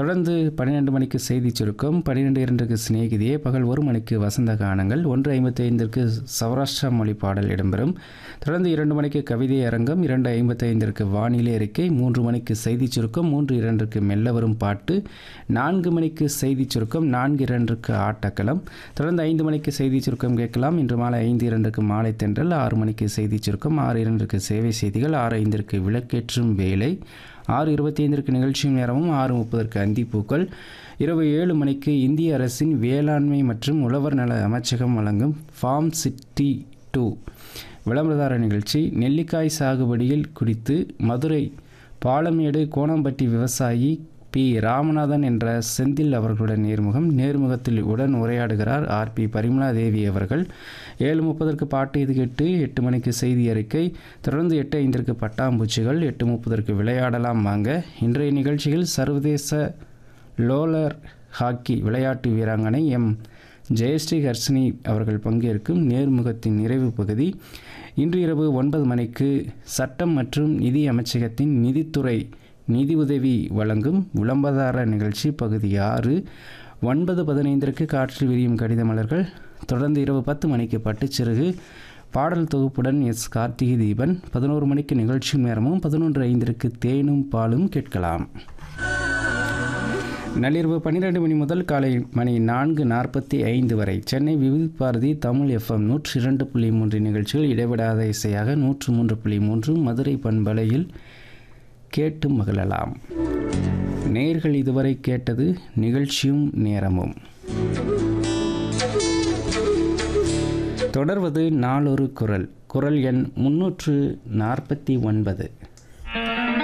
தொடர்ந்து பன்னிரெண்டு மணிக்கு செய்தி சுருக்கம் பன்னிரெண்டு இரண்டுக்கு சிநேகிதியே பகல் ஒரு மணிக்கு வசந்த கானங்கள் ஒன்று ஐம்பத்தி ஐந்திற்கு சௌராஷ்டிரா மொழி பாடல் இடம்பெறும் தொடர்ந்து இரண்டு மணிக்கு கவிதை அரங்கம் இரண்டு ஐம்பத்தி ஐந்திற்கு வானிலை அறிக்கை மூன்று மணிக்கு செய்தி சுருக்கம் மூன்று இரண்டுக்கு மெல்ல வரும் பாட்டு நான்கு மணிக்கு செய்தி சுருக்கம் நான்கு இரண்டுக்கு ஆட்டக்களம் தொடர்ந்து ஐந்து மணிக்கு செய்தி சுருக்கம் கேட்கலாம் இன்று மாலை ஐந்து இரண்டுக்கு மாலை தென்றல் ஆறு மணிக்கு செய்தி சுருக்கம் ஆறு இரண்டுக்கு சேவை செய்திகள் ஆறு ஐந்திற்கு விளக்கேற்றும் வேலை ஆறு இருபத்தி ஐந்திற்கு நிகழ்ச்சியும் நேரமும் ஆறு முப்பதற்கு அந்திப்பூக்கள் இரவு ஏழு மணிக்கு இந்திய அரசின் வேளாண்மை மற்றும் உழவர் நல அமைச்சகம் வழங்கும் ஃபார்ம் சிட்டி டூ விளம்பரதார நிகழ்ச்சி நெல்லிக்காய் சாகுபடியில் குறித்து மதுரை பாலமேடு கோணம்பட்டி விவசாயி பி ராமநாதன் என்ற செந்தில் அவர்களுடன் நேர்முகம் நேர்முகத்தில் உடன் உரையாடுகிறார் ஆர் பி பரிமலா தேவி அவர்கள் ஏழு முப்பதற்கு பாட்டு இது கேட்டு எட்டு மணிக்கு செய்தி அறிக்கை தொடர்ந்து எட்டு ஐந்திற்கு பட்டாம்பூச்சிகள் எட்டு முப்பதற்கு விளையாடலாம் வாங்க இன்றைய நிகழ்ச்சியில் சர்வதேச லோலர் ஹாக்கி விளையாட்டு வீராங்கனை எம் ஜெயஸ்ரீ ஹர்ஷினி அவர்கள் பங்கேற்கும் நேர்முகத்தின் நிறைவு பகுதி இன்று இரவு ஒன்பது மணிக்கு சட்டம் மற்றும் நிதி அமைச்சகத்தின் நிதித்துறை நிதி உதவி வழங்கும் விளம்பரதார நிகழ்ச்சி பகுதி ஆறு ஒன்பது பதினைந்திற்கு காற்றில் விரியும் கடித மலர்கள் தொடர்ந்து இரவு பத்து மணிக்கு பட்டுச்சிறகு பாடல் தொகுப்புடன் எஸ் கார்த்திகை தீபன் பதினோரு மணிக்கு நிகழ்ச்சி நேரமும் பதினொன்று ஐந்திற்கு தேனும் பாலும் கேட்கலாம் நள்ளிரவு பன்னிரெண்டு மணி முதல் காலை மணி நான்கு நாற்பத்தி ஐந்து வரை சென்னை விவித் பாரதி தமிழ் எஃப்எம் நூற்றி இரண்டு புள்ளி மூன்று நிகழ்ச்சிகள் இடைவிடாத இசையாக நூற்று மூன்று புள்ளி மூன்று மதுரை பண்பலையில் கேட்டு மகிழலாம் நேர்கள் இதுவரை கேட்டது நிகழ்ச்சியும் நேரமும் தொடர்வது நாளொரு குரல் குரல் எண் முன்னூற்று நாற்பத்தி ஒன்பது